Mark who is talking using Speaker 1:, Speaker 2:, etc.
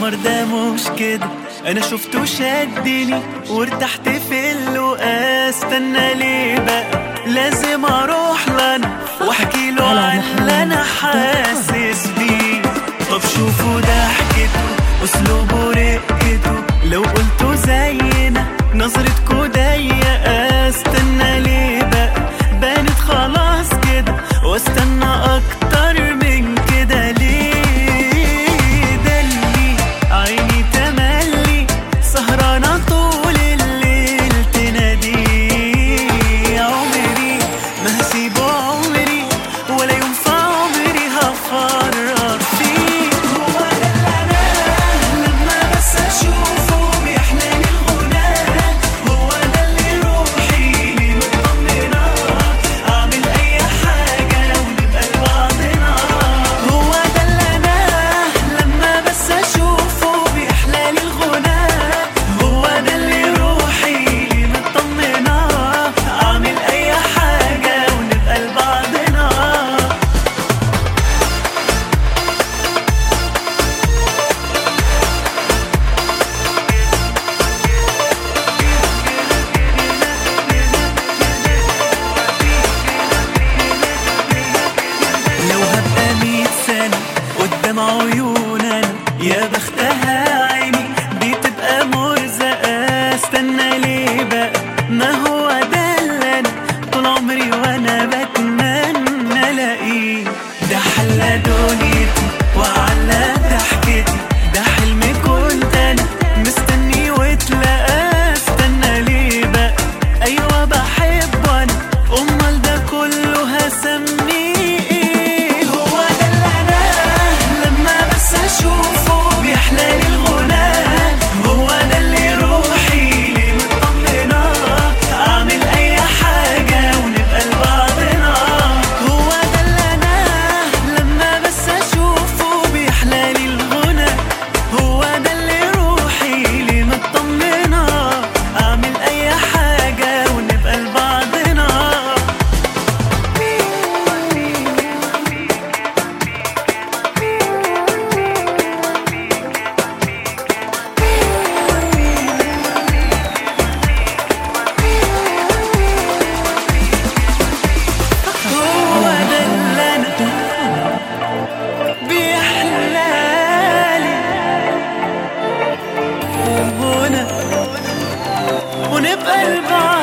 Speaker 1: القمر ده مش كده انا شفته شدني وارتحت في اللقا استنى ليه بقى لازم اروح لنا واحكي له عن اللي انا حاسس بيه طب شوفوا ضحكته اسلوبه رقته لو قلته زينا نظرتكوا ضيقه استنى ليه بقى بانت خلاص كده واستنى اكتر من كده ليه ده اللي عيني تملي سهرانة طول الليل تنادي عمري ما هسيبه عمري ولا يوم في عمري هفرط فيه هو ده اللي انا لما بس اشوفه بيحلالي الغناء هو ده اللي روحي ليه مطمنة اعمل اي حاجة لو نبقى لبعضنا هو ده اللي انا لما بس اشوفه بيحلالي الغناء هو ده اللي روحي ليه مطمنة اعمل اي حاجة ونبقى لبعضنا لو هبقى مية سنة قدام عيوننا يا بختها عيني دي تبقى مرزقة استنى ليه بقى ما هو ده اللي انا طول عمري وانا بتمنى الاقيه ده حلى دنيتي وعلى ضحكتي ده حلم كنت انا مستني واتلقى استنى ليه بقى ايوه بحب انا امال ده كله هسميه ايه هو ده اللي انا لما بس اشوفه بيحلالي الغناء هو ده اللي روحي ليه مطمنة اعمل اي حاجة ونبقى لبعضنا هو ده اللي انا لما بس اشوفه بيحلالي الغناء هو ده اللي روحي ليه مطمنة اعمل اي حاجة ونبقى لبعضنا هو ده اللي انا بيحلالي وهنا ونبقى لبعض